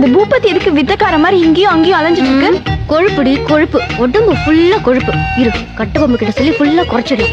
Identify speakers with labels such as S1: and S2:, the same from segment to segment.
S1: இந்த பூபதி எதுக்கு வித்தக்கார மாதிரி இங்கேயும் அங்கேயும் அலைஞ்சிட்டு இருக்கு
S2: கொழுப்புடி கொழுப்பு உடம்பு ஃபுல்லா கொழுப்பு இரு கட்டபொம்மை கிட்ட சொல்லி ஃபுல்லா குறைச்சிடு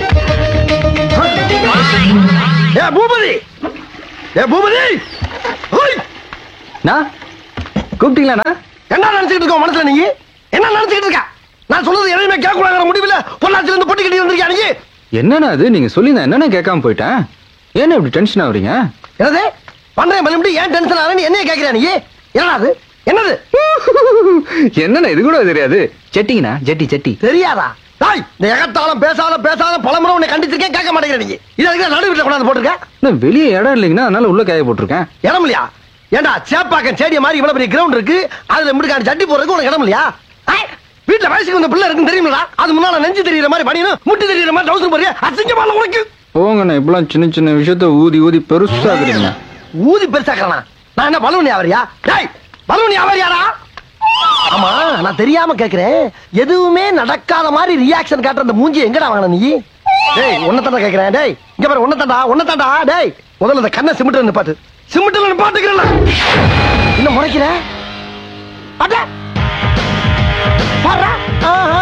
S3: ஏ பூபதி ஏ பூபதி ஓய்
S4: நான் கூப்பிட்டீங்களாண்ணா
S3: என்ன நினைச்சுக்கிட்டு இருக்க உன் மனசுல நீ என்ன நினைச்சுக்கிட்டு இருக்க நான் சொல்றது எதையுமே கேட்க கூடாங்கிற முடிவில் பொள்ளாச்சில இருந்து பொட்டி கட்டி வந்திருக்கியா நீ
S4: என்னண்ணா அது நீங்க சொல்லி நான் என்னண்ணா கேட்காம போயிட்டேன் ஏன்னா இப்படி டென்ஷன் ஆகுறீங்க
S3: என்னது பண்றேன் மறுபடியும் ஏன் டென்ஷன் ஆகிறேன்னு என்னைய கேட்கிறா நீ என்னடா அது என்னது
S4: என்னண்ணா இது கூட தெரியாது செட்டிங்கண்ணா ஜெட்டி செட்டி
S3: தெரியாதா தாய் இந்த எகத்தாலும் பேசாத பேசாத பலமுறை உன்னை கண்டிச்சிருக்கேன் கேட்க மாட்டேங்கிற நீ இது அதுக்கு நடு வீட்டில் கொண்டாந்து போட்டிருக்க
S4: நான் வெளியே இடம் இல்லைங்கண்ணா அதனால உள்ள காய போட்டிருக்கேன்
S3: இடம் இல்லையா ஏண்டா சேப்பாக்கம் செடிய மாதிரி இவ்வளவு பெரிய கிரவுண்ட் இருக்கு அதுல முடுக்கான சட்டி போறதுக்கு உனக்கு இடம் இல்லையா ஏய், வீட்டுல வயசுக்கு வந்த பிள்ளை இருக்குன்னு தெரியுமிலடா அது முன்னால நெஞ்சு தெரியற மாதிரி பணியணும் முட்டி தெரியற மாதிரி டவுசர் போறியா அசிங்கமா இல்ல உனக்கு
S4: போங்கண்ணா இப்பெல்லாம் சின்ன சின்ன விஷயத்த ஊதி ஊதி பெருசாக்குறீங்க
S3: ஊதி பெருசாக்கறானா நான் என்ன பலூன் வியாபாரியா டேய் பலூன் வியாபாரியாடா ஆமா நான் தெரியாம கேக்குறேன் எதுவுமே நடக்காத மாதிரி ரியாக்ஷன் காட்டுற அந்த மூஞ்சி எங்கடா வாங்கின நீ டேய் உன்னை தாண்டா கேக்குறேன் டேய் இங்க பாரு உன்னை தாண்டா உன்னை தாண்டா டேய் முதல்ல இந்த கண்ணை சிமிட்டு நிப்பாட்டு சிமிட்டில் நிப்பாட்டுக்கிறேன் இன்னும் முறைக்கிற அட பாருடா. ஆஹா.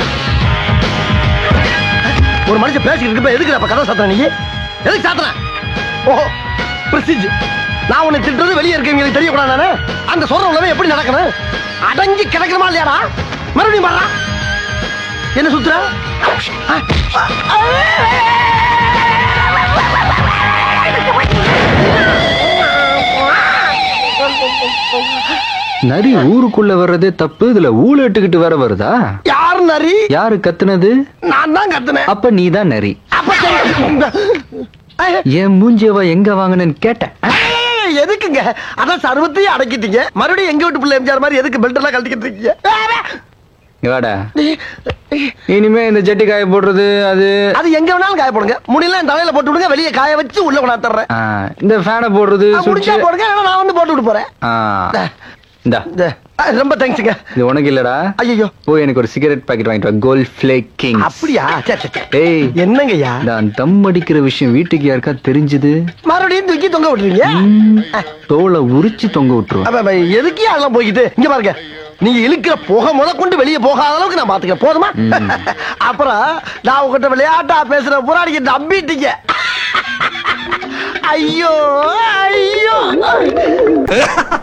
S3: ஒரு மனுஷன் பேசிக்கிட்டு இருக்கப்ப எதுக்கு அப்ப கதை சாத்துற நீ எதுக்கு சாத்துற ஓஹோ பிரசிஜ் நான் உன்னை திட்டுறது வெளியே இருக்கவங்களுக்கு தெரியக்கூடாது நானு அந்த சொல்ற உள்ளவன் எப்படி நடக்கணும் அடங்கி கிடக்கிறமா இல்லையாடா மறுபடியும் பாடுறா என்ன சுத்துற ஆ, ஆ,
S4: நரி ஊருக்குள்ள வர்றதே தப்பு இதுல ஊழ இட்டுக்கிட்டு வேற வருதா
S3: யார் நரி
S4: யாரு கத்துனது
S3: நான் தான் கத்துனேன்
S4: அப்ப நீ தான் நரி
S3: அப்ப சரி.
S4: என் மூஞ்சியவா எங்க வாங்கினேன்னு கேட்டேன்
S3: ஏய், எதுக்குங்க அதான் சர்வத்தையும் அடக்கிட்டீங்க மறுபடியும் எங்க வீட்டு பிள்ளை எம்ஜிஆர் மாதிரி எதுக்கு பெல்ட் எல்லாம் கழட்டிக்கிட்டு இருக்கீங்க
S4: இங்க வாடா இனிமே இந்த ஜட்டி காய போடுறது அது
S3: அது எங்க வேணாலும் காய போடுங்க முடியல என் தலையில போட்டு விடுங்க வெளியே காய வச்சு உள்ள கொண்டாந்து தர்றேன்
S4: ஆ, இந்த ஃபேனை போடுறது
S3: முடிஞ்சா
S4: சுவிட்ச்
S3: போடுங்க இல்லைன்னா நான் வந்து போட்டு விட்டு போறேன்
S4: இந்தா
S3: இந்த, ஆ, ரொம்ப தேங்க்ஸுங்க
S4: இது உனக்கு இல்லடா
S3: ஐயோ
S4: போய் எனக்கு ஒரு சிகரெட் பாக்கெட் வாங்கிட்டு வா கோல்ட் ஃபிளேக் கிங்
S3: அப்படியா சரி சரி, சரி
S4: ஏய்
S3: என்னங்கய்யா
S4: நான் தம் அடிக்கிற விஷயம் வீட்டுக்கு யாருக்கா தெரிஞ்சது
S3: மறுபடியும் தூக்கி தொங்க விட்டுறீங்க
S4: தோலை உரிச்சு தொங்க விட்டுருவேன்
S3: அப்ப, அப்ப, எதுக்கு அதெல்லாம் போய்கிட்டு இங்க பாருங்க நீங்க இழுக்கிற புகை முத கொண்டு வெளியே போகாத அளவுக்கு நான் பாத்துக்கிறேன் போதுமா அப்புறம் நான் உங்ககிட்ட விளையாட்டா பேசுற புறாடிக்கு நம்பிட்டீங்க ஐயோ ஐயோ